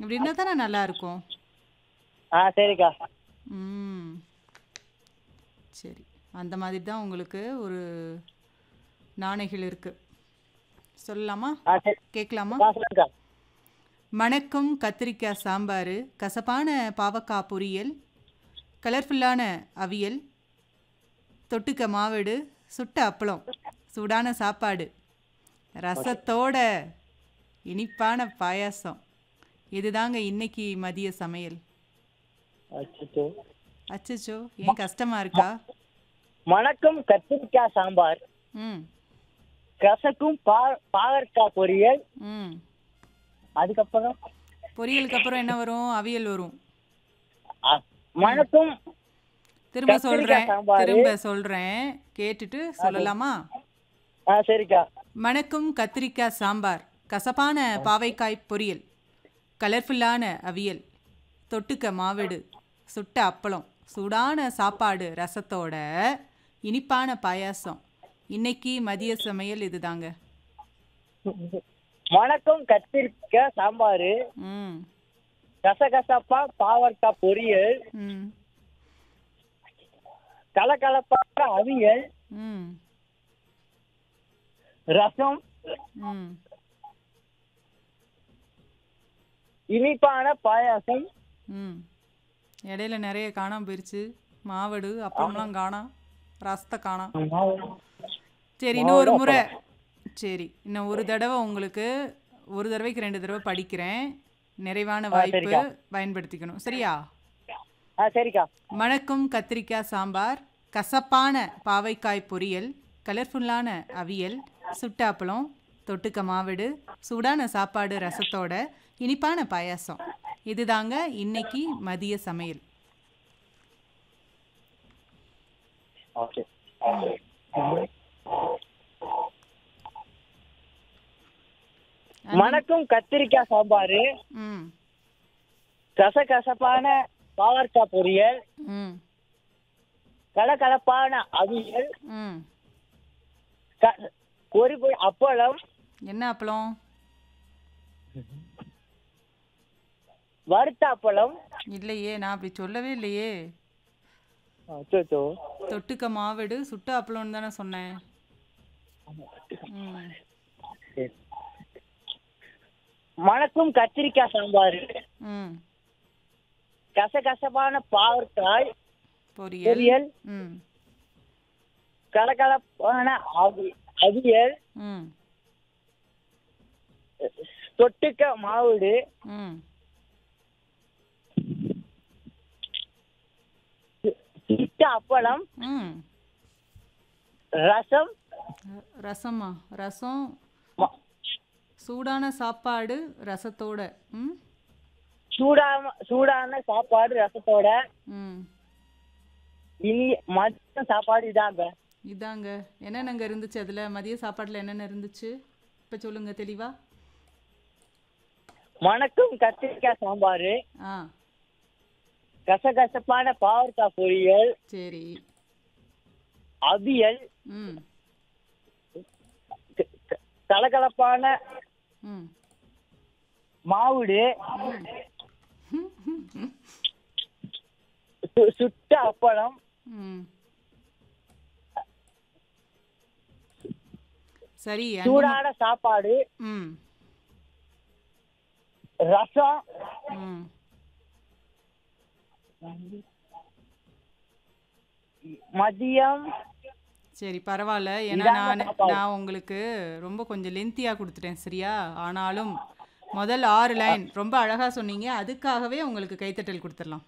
இப்படி இருந்தால் தானே நல்லா இருக்கும் ஆ சரிக்கா ம் சரி அந்த மாதிரி தான் உங்களுக்கு ஒரு நாணைகள் இருக்குது சொல்லலாமா ஆ சரி கேட்கலாமா ஆ சொல்லுங்கக்கா மணக்கும் கத்திரிக்காய் சாம்பார் கசப்பான பாவக்காய் பொரியல் கலர்ஃபுல்லான அவியல் தொட்டுக்க மாவடு சுட்ட அப்பளம் சூடான சாப்பாடு ரசத்தோட இனிப்பான பாயாசம் இதுதாங்க இன்னைக்கு மதிய சமையல் அச்சோ அச்சச்சோ ஏன் கஷ்டமா இருக்கா வணக்கம் கத்திரிக்காய் சாம்பார் ம் கசக்கும் பா பாகற்காய் பொரியல் ம் அதுக்கப்புறம் பொரியலுக்கு அப்புறம் என்ன வரும் அவியல் வரும் ஆ, வணக்கம் திரும்ப கத்திரிக்காய் சொல்றேன் சாம்பாரு. திரும்ப சொல்றேன் கேட்டுட்டு சொல்லலாமா ஆ சரிக்கா மணக்கும் கத்திரிக்காய் சாம்பார் கசப்பான பாவைக்காய் பொரியல் கலர்ஃபுல்லான அவியல் தொட்டுக்க மாவடு சுட்ட அப்பளம் சூடான சாப்பாடு ரசத்தோட இனிப்பான பாயாசம் இன்னைக்கு மதிய சமையல் இதுதாங்க வணக்கம் கத்திரிக்காய் சாம்பார் ம் கசகசப்பா பாவற்காய் பொரியல் ம் கலகலப்பான அவியல் ம் ரசம் ம் இனிப்பான பாயாசம் ம் இடையில நிறைய காணாம போயிருச்சு மாவடு அப்பளம்லாம் காணாம் ரசத்தை காணாம் சரி இன்னும் ஒரு முறை சரி இன்னும் ஒரு தடவை உங்களுக்கு ஒரு தடவைக்கு ரெண்டு தடவை படிக்கிறேன் நிறைவான வாய்ப்பு சரிக்கா. பயன்படுத்திக்கணும் சரியா ஆ சரிக்கா மணக்கும் கத்திரிக்காய் சாம்பார் கசப்பான பாவைக்காய் பொரியல் கலர்ஃபுல்லான அவியல் சுட்ட அப்பளம் தொட்டுக்க மாவடு சூடான சாப்பாடு ரசத்தோட இனிப்பான பாயாசம் இதுதாங்க இன்னைக்கு மதிய சமையல் ஓகே வணக்கம் கத்திரிக்காய் சாம்பார் ம் கசகசப்பான பாவற்காய் பொரியல் ம் கலகலப்பான அவியல் ம் க- ஒரு பொ- அப்பளம் என்ன அப்பளம் வறுத்த அப்பளம் இல்லையே நான் அப்படி சொல்லவே இல்லையே அச்சோ தொட்டுக்க மாவடு சுட்ட அப்பளம்னு தானே சொன்னேன் ம் வணக்கம் கத்திரிக்காய் சாம்பார் ம் கசகசப்பான பாவற்காய் பொரியல் பொரியல் ம் கலகலப்பான அவி- அவியல் ம் தொட்டுக்க மாவுடு ம் சுட்ட அப்பளம் ம் ரசம் ர- ரசமா ரசம் ம- சூடான சாப்பாடு ரசத்தோட ம் சூடான சூடான சாப்பாடு ரசத்தோட ம் இனி மதியம் சாப்பாடு இதாங்க இதாங்க என்னென்னங்க இருந்துச்சு அதில் மதிய சாப்பாட்டில் என்னென்ன இருந்துச்சு இப்போ சொல்லுங்க தெளிவா வணக்கம் கத்திரிக்காய் சாம்பார் ஆ கசகசப்பான பாவற்காய் பொரியல் சரி அவியல் ம் க- க- கலகலப்பான ம் மாவுடு சு- சுட்ட அப்பளம் ம் சரி அன்பு ம- சூடான சாப்பாடு ம் ரசம் ம் மதியம் சரி பரவாயில்ல ஏன்னா இதாங்க நான் சாப்பாடு. நான் உங்களுக்கு ரொம்ப கொஞ்சம் லென்த்தியாக கொடுத்துட்டேன் சரியா ஆனாலும் முதல் ஆறு லைன் ரொம்ப அழகாக சொன்னீங்க அதுக்காகவே உங்களுக்கு கைத்தட்டல் கொடுத்துடலாம்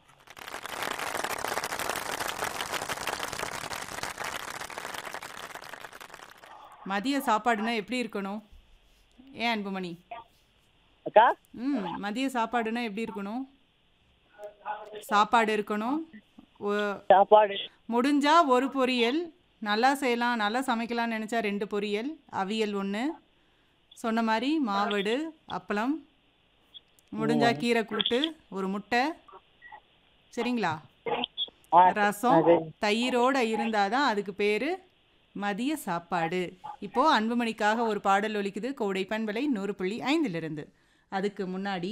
மதிய சாப்பாடுனா எப்படி இருக்கணும் ஏன் அன்புமணி அக்கா ம் மதிய சாப்பாடுனா எப்படி இருக்கணும் சாப்பாடு இருக்கணும் ஒ- சாப்பாடு முடிஞ்சா ஒரு பொரியல் நல்லா செய்யலாம் நல்லா சமைக்கலாம்னு நினச்சா ரெண்டு பொரியல் அவியல் ஒன்று சொன்ன மாதிரி மாவடு அப்பளம் முடிஞ்சா கீரை கூட்டு ஒரு முட்டை சரிங்களா ஆ, ரசம் அது. தயிரோட இருந்தாதான் அதுக்கு பேர் மதிய சாப்பாடு இப்போ அன்புமணிக்காக ஒரு பாடல் ஒலிக்குது கோடை பண்பலை நூறு புள்ளி ஐந்திலிருந்து அதுக்கு முன்னாடி